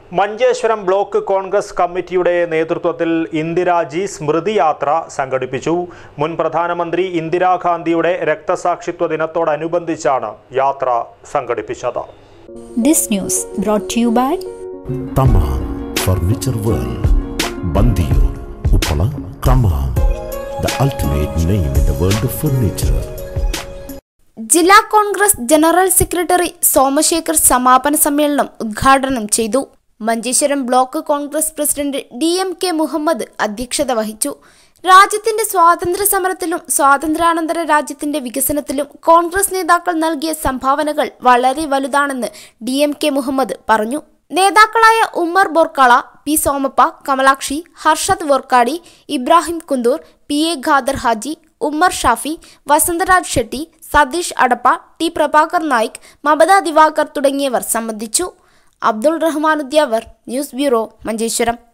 Manjeshwaram block Congress കമ്മിറ്റിയുടെ നേതൃത്വത്തിൽ ഇന്ദിരാജി സ്മൃതി യാത്ര സംഘടിപ്പിച്ചു മുൻ പ്രധാനമന്ത്രി ഇന്ദിരാഗാന്ധിയുടെ രക്തസാക്ഷിത്വ ദിനത്തോടനുബന്ധിച്ചാണ് യാത്ര സംഘടിപ്പിച്ചത് This news brought to you by Tamam furniture world ബന്ദിയോ Uppala Tamam the ultimate name in the world of furniture ജില്ലാ കോൺഗ്രസ് ജനറൽ സെക്രട്ടറി സോമശേഖർ സമാപന സമ്മേളനം ഉദ്ഘാടനം ചെയ്തു Manjeshwaram block Congress president D M K Muhammad അധ്യക്ഷത വഹിച്ചു രാജ്യത്തിന്റെ സ്വാതന്ത്ര്യ സമരത്തിലും സ്വാതന്ത്ര്യാനന്തര രാജ്യത്തിന്റെ വികസനത്തിലും കോൺഗ്രസ് നേതാക്കൾ നൽകിയ സംഭാവനകൾ വളരെ വലുതാണെന്ന് ഡി എം കെ മുഹമ്മദ് പറഞ്ഞു നേതാക്കളായ Ummer Borkala P Somappa Kamalakshi Harshad Vorkady Ibrahim Kunthur P A Khader Haji Ummer Shafi Vasantharaj Shetty Satheesh Adappa T Prabhakar Naik Mamatha Divakar തുടങ്ങിയവർ സംബന്ധിച്ചു അബ്ദുൾ റഹ്മാനുദ്യാവർ ന്യൂസ് ബ്യൂറോ മഞ്ചേശ്വരം